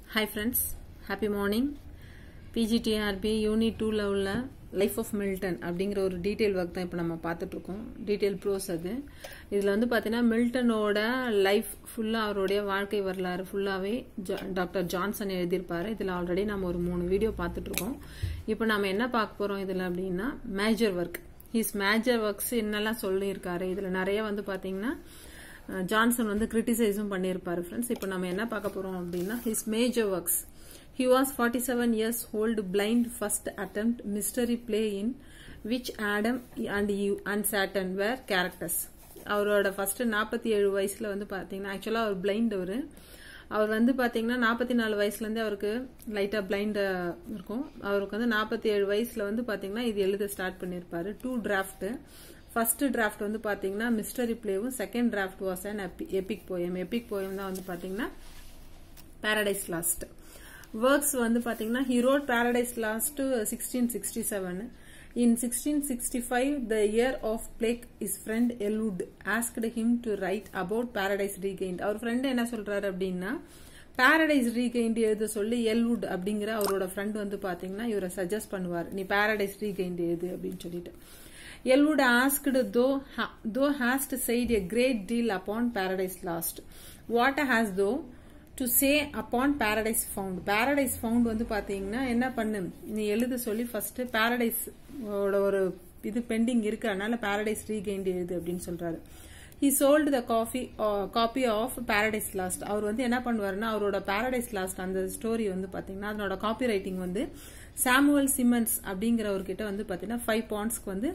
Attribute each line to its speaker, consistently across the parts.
Speaker 1: Hi friends happy morning PGTRB unit டூவில் உள்ள life of Milton அப்படிங்கிற ஒரு டீட்டெயில் ஒர்க் தான் இப்போ நம்ம பார்த்துட்ருக்கோம் டீட்டெயில் ப்ரோஸ் அது இதில் வந்து பார்த்தீங்கன்னா மில்டனோட லைஃப் ஃபுல்லாக அவருடைய வாழ்க்கை வரலாறு ஃபுல்லாகவே டாக்டர் ஜான்சன் எழுதியிருப்பாரு இதில் ஆல்ரெடி நம்ம ஒரு மூணு வீடியோ பார்த்துட்ருக்கோம் இப்போ நம்ம என்ன பார்க்க போகிறோம் இதில் அப்படின்னா major work his major works என்னெல்லாம் சொல்லியிருக்காரு இதில் நிறைய வந்து பார்த்தீங்கன்னா ஜான்சன் வந்து கிரிட்டிசைஸும் பண்ணியிருப்பாரு ஃப்ரெண்ட்ஸ் இப்போ நம்ம என்ன பார்க்க போறோம் அப்படின்னா his major works he was forty seven years old blind first attempt mystery play in which Adam and you and Satan were characters அவரோட ஃபர்ஸ்ட் நாற்பத்தி ஏழு வயசுல வந்து பாத்தீங்கன்னா ஆக்சுவலா அவர் பிளைண்ட் அவரு அவர் வந்து பாத்தீங்கன்னா நாற்பத்தி நாலு வயசுலேருந்தே அவருக்கு லைட்டாக பிளைண்ட் இருக்கும் அவருக்கு வந்து நாற்பத்தி ஏழு வயசுல வந்து பாத்தீங்கன்னா இது எழுத ஸ்டார்ட் பண்ணியிருப்பாரு டூ டிராஃப்ட் ஃபர்ஸ்ட் டிராஃப்ட் வந்து பாத்தீங்கன்னா மிஸ்டரி பிளேவும் second draft was an epic poem epic poem தான் வந்து பாத்தீங்கன்னா பாரடைஸ் லாஸ்ட் ஒர்க்ஸ் வந்து பாத்தீங்கன்னா he wrote Paradise Lost sixteen sixty seven in sixteen sixty five the year of plague his friend Ellwood asked him to write about Paradise Regained அவர் friend என்ன சொல்றாரு அப்படின்னா Paradise regained எழுத சொல்லி Elwood அப்படிங்கிற அவரோட ஃப்ரெண்ட் வந்து பாத்தீங்கன்னா இவரை சஜஸ்ட் பண்ணுவார் நீ பாரடைஸ் ரீகெயின்ட் எழுது அப்படின்னு சொல்லிட்டு Elwood asked, though, ha, thou hast said a great deal upon paradise lost. What has thou to say upon Paradise found Paradise found வந்து பாத்தீங்கன்னா என்ன பண்ணு நீ எழுத சொல்லி ஃபர்ஸ்ட் பாரடைஸ் ஒரு இது பெண்டிங் இருக்கு அதனால பாரடைஸ் ரீகெயின்ட் எழுது அப்படின்னு சொல்றாரு he sold the coffee copy of Paradise Lost அவர் வந்து என்ன பண்ணுவாருன்னா அவரோட பாரடைஸ் லாஸ்ட் அந்த ஸ்டோரி வந்து பாத்தீங்கன்னா அதனோட காப்பி ரைட்டிங் வந்து சாமுவல் சிமன்ஸ் அப்படிங்கிறவர்கிட்ட வந்து பாத்தீங்கன்னா ஃபைவ் பாயிண்ட்ஸ்க்கு வந்து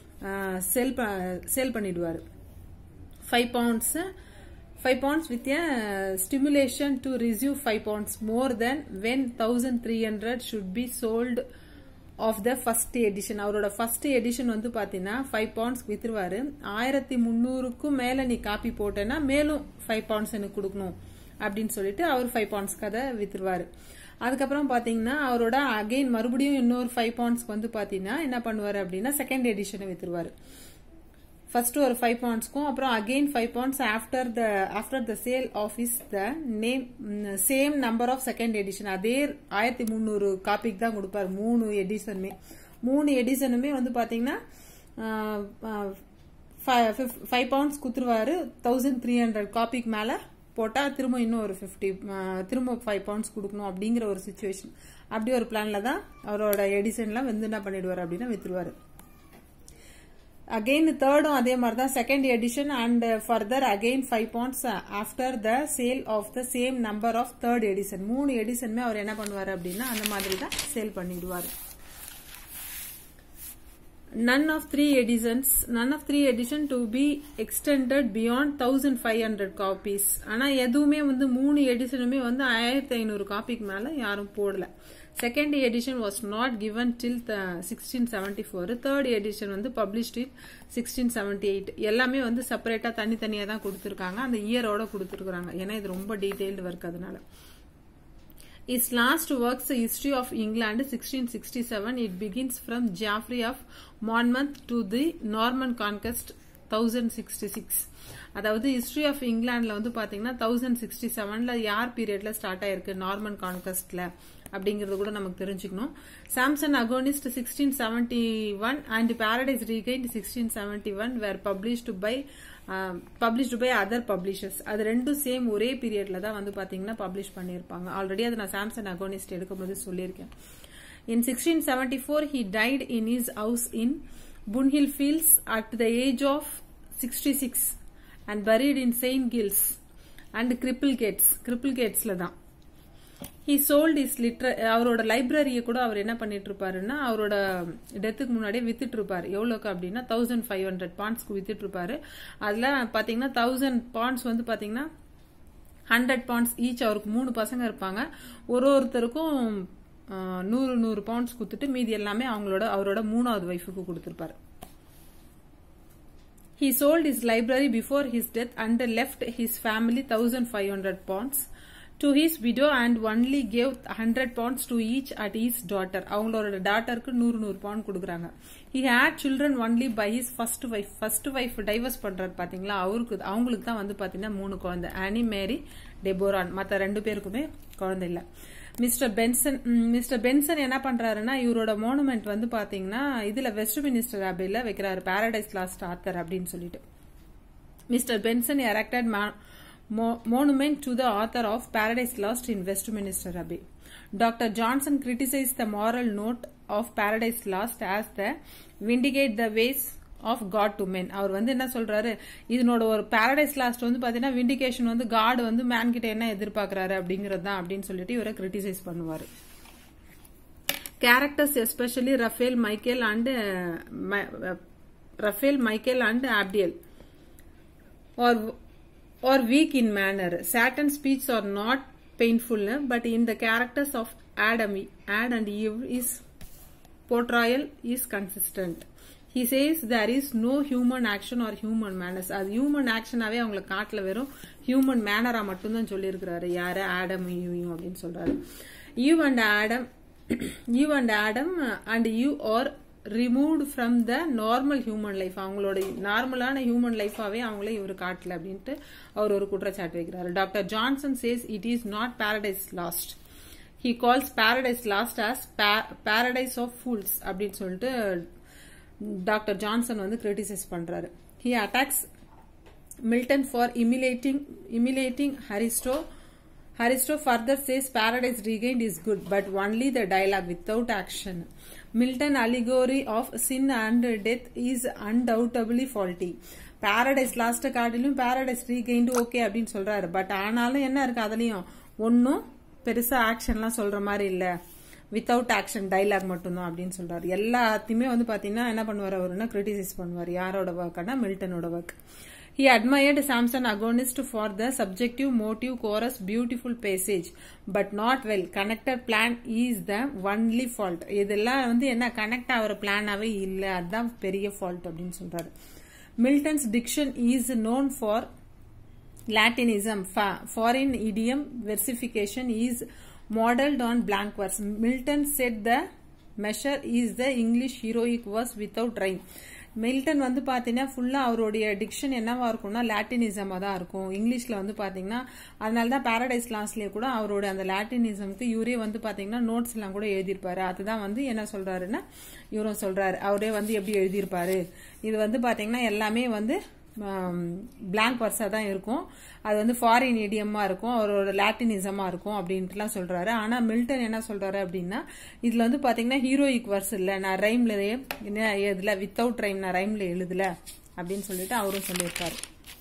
Speaker 1: செல் சேல் பண்ணிடுவார் five pounds five pounds with a stimulation to receive five pounds more then when thousand three hundred should be sold of the first edition அவரோட ஃபர்ஸ்ட் எடிஷன் வந்து பாத்தீங்கன்னா five pounds வித்துருவாரு ஆயிரத்தி முந்நூறுக்கும் மேல நீ copy போட்டேன்னா மேலும் five pounds எனக்கு கொடுக்கணும் அப்படின்னு சொல்லிட்டு அவர் ஃபைவ் பவுண்ட்ஸ்க்கு அதை வித்துருவாரு அதுக்கப்புறம் பாத்தீங்கன்னா அவரோட அகைன் மறுபடியும் இன்னொரு ஃபைவ் பவுண்ட்ஸ்க்கு வந்து பாத்தீங்கன்னா என்ன பண்ணுவாரு அப்படின்னா செகண்ட் எடிஷனை வித்துருவாரு ஃபர்ஸ்ட் ஒரு ஃபைவ் பவுண்ட்ஸ்க்கும் அப்புறம் again five pounds after the after the sale of is the name same number of second edition அதே ஆயிரத்தி முந்நூறு காப்பிக்கு தான் கொடுப்பாரு மூணு எடிஷனுமே மூணு எடிஷனுமே வந்து பாத்தீங்கன்னா ஃபைவ் பவுண்ட்ஸ் குத்துருவாரு தௌசண்ட் த்ரீ ஹண்ட்ரட் காப்பிக்கு மேல போட்டா திரும்ப இன்னும் ஒரு ஃபிஃப்டி திரும்ப ஃபைவ் பவுண்ட்ஸ் கொடுக்கணும் அப்படிங்கிற ஒரு சுச்சுவேஷன் அப்படி ஒரு பிளான்ல தான் அவரோட எடிஷன்லாம் வந்து என்ன பண்ணிடுவார் அப்படின்னா வித்துருவாரு அகெயின் தேர்டும் அதே மாதிரி தான் second edition and further again five pounds after the sale of the same number of third edition மூணு எடிஷனுமே அவர் என்ன பண்ணுவார் அப்படின்னா அந்த மாதிரி தான் சேல் பண்ணிடுவார் none of three editions none of three edition to be extended beyond 1500 copies ஆனா எதுவுமே வந்து மூணு எடிஷனுமே வந்து ஆயிரத்தி ஐநூறு காப்பிக்கு மேல யாரும் போடல second edition was not given till sixteen seventy four third edition வந்து published in sixteen seventy eight எல்லாமே வந்து செப்பரேட்டா தனித்தனியா தான் கொடுத்துருக்காங்க அந்த இயரோட கொடுத்துருக்காங்க ஏன்னா இது ரொம்ப டீடைல்டு ஒர்க் அதனால His last works, History of England, 1667. It begins from Geoffrey of Monmouth to the Norman Conquest, 1066. அதாவது ஹிஸ்டரி ஆஃப் இங்கிலாந்துல வந்து பாத்தீங்கன்னா தௌசண்ட் சிக்ஸ்டி செவன்ல யார் பீரியட்ல ஸ்டார்ட் ஆயிருக்கு நார்மன் கான்கஸ்ட்ல அப்படிங்கறது கூட நமக்கு தெரிஞ்சுக்கணும் Samson Agonistes sixteen seventy one and Paradise Regained sixteen seventy one were published by published by other publishers அது ரெண்டும் சேம் ஒரே பீரியட்ல தான் வந்து பாத்தீங்கன்னா பப்ளிஷ் பண்ணியிருப்பாங்க ஆல்ரெடி அதை நான் சாம்சன் அகோனிஸ்ட் எடுக்கும்போது சொல்லியிருக்கேன் in sixteen seventy four he died in his house in Bunhill Fields at the age of sixty six and buried in Saint Giles and Cripplegate கிரிப்பிள் கேட்ஸ்ல தான் ஹி சோல்ட் இஸ் லிட்ர அவரோட லைப்ரரியை கூட அவர் என்ன பண்ணிட்டு இருப்பாருன்னா அவரோட டெத்துக்கு முன்னாடியே வித்துட்டு இருப்பாரு எவ்வளோக்கு அப்படின்னா தௌசண்ட் ஃபைவ் ஹண்ட்ரட் பாண்ட்ஸ்க்கு வித்துட்டு இருப்பாரு அதுல பாத்தீங்கன்னா தௌசண்ட் பாண்ட்ஸ் வந்து பாத்தீங்கன்னா ஹண்ட்ரட் பாண்ட்ஸ் ஈச் அவருக்கு மூணு பசங்க இருப்பாங்க ஒரு ஒருத்தருக்கும் நூறு நூறு பவுண்ட்ஸ் கொடுத்துட்டு மீதி எல்லாமே அவங்களோட அவரோட மூணாவது ஒய்ஃபுக்கு கொடுத்துருப்பாரு He sold his library before his death and left his family 1500 pounds to his widow and only gave 100 pounds to each at his daughter அவங்களோட டாட்டருக்கு நூறு நூறு பவுண்ட் கொடுக்குறாங்க he had children only by his first wife first wife divorce பண்றாரு பாத்தீங்களா அவருக்கு அவங்களுக்கு தான் வந்து பாத்தீங்கன்னா மூணு குழந்தை ஆனி மேரி டெபோரான் மற்ற ரெண்டு பேருக்குமே குழந்தை இல்லை மிஸ்டர் பென்சன் மிஸ்டர் பென்சன் என்ன பண்றாருன்னா இவரோட மோனுமெண்ட் வந்து பாத்தீங்கன்னா இதுல வெஸ்ட் மினிஸ்டர் அபில வைக்கிறாரு பாரடைஸ் லாஸ்ட் ஆத்தர் அப்படின்னு சொல்லிட்டு Mr Benson erected monument to the author of Paradise Lost in Westminster Abbey. Dr. Johnson criticized the moral note of Paradise Lost as the vindicate the ways of God to men அவர் வந்து என்ன சொல்றாரு இதனோட ஒரு Paradise last வந்து பாத்தீங்கன்னா vindication வந்து God வந்து மேன் கிட்ட என்ன எதிர்பார்க்கறாரு அப்படிங்கறது தான் அப்படின்னு சொல்லிட்டு இவரை கிரிட்டிசைஸ் பண்ணுவாரு characters especially Raphael Michael and Raphael Michael and Abdiel are or weak in manner. Saturn's speech are not painful, but in the characters of Adam, Ad and Eve, his portrayal is consistent. He says there is no human action or human manners. அது human ஆக்ஷனாவே அவங்கள காட்டுல வெறும் human மேனரா மட்டும்தான் சொல்லியிருக்கிறாரு யாரு Adam you அப்படின்னு சொல்றாரு you and Adam you and Adam and you are removed from the normal human life அவங்களோட நார்மலான ஹியூமன் லைஃபாவே அவங்கள இவர் காட்டல அப்படின்ட்டு அவர் ஒரு குற்றச்சாட்டு வைக்கிறாரு doctor Johnson says it is not Paradise Lost he calls Paradise Lost as Paradise of fools அப்படின்னு சொல்லிட்டு டாக்டர் ஜான்சன் வந்து கிரிட்டிசைஸ் பண்றாரு he attacks Milton for imitating imitating Ariosto Haristo further says paradise regained is good, but only the dialogue without action. Milton allegory of sin and death is undoubtedly faulty. Paradise Lost காட்டிலும் Paradise Regained okay அப்படின்னு சொல்றாரு but ஆனாலும் என்ன இருக்கு அதுலயும் ஒன்னும் பெருசா ஆக்ஷன்லாம் சொல்ற மாதிரி இல்ல வித்தவுட் ஆக்ஷன் டைலாக் மட்டும்தான் அப்படின்னு சொல்றாரு எல்லாத்தையுமே வந்து பாத்தீங்கன்னா என்ன பண்ணுவார் அவருன்னா கிரிட்டிசைஸ் பண்ணுவார் யாரோட ஒர்க்னா மில்டனோட work He admired Samson agonist for the subjective motive chorus beautiful passage, but not well. Connected plan is the only fault. இதெல்லாம் வந்து என்ன கனெக்ட் ஆகிற பிளானாவே இல்லை அதுதான் பெரிய ஃபால்ட் அப்படின்னு சொல்றாரு Milton's diction is known for Latinism foreign idiom versification is modelled on blank verse Milton set the measure is the English heroic verse without rhyme Milton வந்து பாத்தீங்கன்னா ஃபுல்லா அவருடைய டிக்ஷன் என்னவா இருக்கும்னா லாட்டினிசமா தான் இருக்கும் இங்கிலீஷ்ல வந்து பாத்தீங்கன்னா அதனால தான் பாரடைஸ் லாஸ்ட்லயே கூட அவரோட அந்த லாட்டினிசம்க்கு இவரே வந்து பாத்தீங்கன்னா நோட்ஸ் எல்லாம் கூட எழுதியிருப்பாரு அதுதான் வந்து என்ன சொல்றாருன்னா இவரும் சொல்றாரு அவரே வந்து எப்படி எழுதியிருப்பாரு இது வந்து பாத்தீங்கன்னா எல்லாமே வந்து பிளாங்க் வர்ஸா தான் இருக்கும் அது வந்து ஃபாரின் இடியமா இருக்கும் அவரோட லாட்டினிசமா இருக்கும் அப்படின்ட்டுலாம் சொல்றாரு ஆனா மில்டன் என்ன சொல்றாரு அப்படின்னா இதுல வந்து பாத்தீங்கன்னா ஹீரோயிக் வர்ஸ் இல்ல நான் ரைம்ல எழுதல வித்தவுட் ரைம் நான் ரைம்ல எழுதல அப்படின்னு சொல்லிட்டு அவரும் சொல்லியிருக்காரு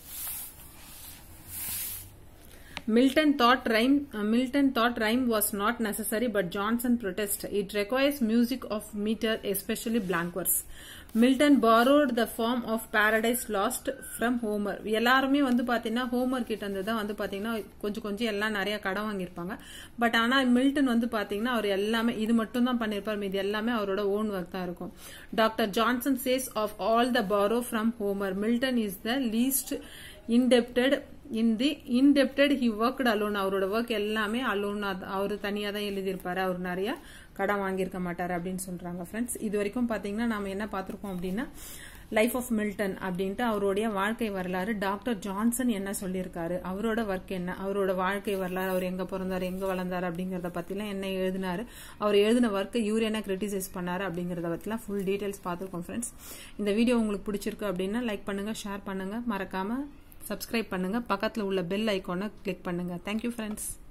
Speaker 1: Milton thought rhyme uh, Milton thought rhyme was not necessary but Johnson protested it requires music of meter especially blank verse Milton borrowed the form of paradise lost from homer எல்லாருமே வந்து பாத்தீங்கன்னா Homer கிட்ட இருந்து தான் வந்து பாத்தீங்கன்னா கொஞ்சம் கொஞ்சம் எல்லாம் நிறைய கடன் வாங்கியிருப்பாங்க பட் ஆனா மில்டன் வந்து பாத்தீங்கன்னா அவர் எல்லாமே இது மட்டும் தான் பண்ணிருப்பார் மீது எல்லாமே அவரோட ஓன் ஒர்க் தான் இருக்கும் doctor Johnson says of all the borrow from Homer Milton is the least indebted in the indebted he worked alone அவரோட ஒர்க் எல்லாமே அலோன் அவர் தனியா தான் எழுதியிருப்பாரு அவர் நிறைய கடன் வாங்கியிருக்க மாட்டாரு அப்படின்னு சொல்றாங்க ஃப்ரெண்ட்ஸ் இது வரைக்கும் பாத்தீங்கன்னா நாம என்ன பார்த்திருக்கோம் அப்படின்னா லைஃப் ஆஃப் மில்டன் அப்படின்ட்டு அவருடைய வாழ்க்கை வரலாறு டாக்டர் ஜான்சன் என்ன சொல்லியிருக்காரு அவரோட ஒர்க் என்ன அவரோட வாழ்க்கை வரலாறு அவர் எங்க பிறந்தாரு எங்க வளர்ந்தாரு அப்படிங்கறத பத்திலாம் என்ன எழுதினாரு அவர் எழுதின ஒர்க்கை இவர் என்ன கிரிட்டிசைஸ் பண்ணாரு அப்படிங்கறத பத்திலாம் ஃபுல் டீடைல்ஸ் பார்த்திருக்கோம் ஃப்ரெண்ட்ஸ் இந்த வீடியோ உங்களுக்கு பிடிச்சிருக்கு அப்படின்னா லைக் பண்ணுங்க ஷேர் பண்ணுங்க மறக்காம சப்ஸ்கிரைப் பண்ணுங்க பக்கத்தில் உள்ள பெல் ஐக்கானை கிளிக் பண்ணுங்க தேங்க்யூ ஃப்ரெண்ட்ஸ்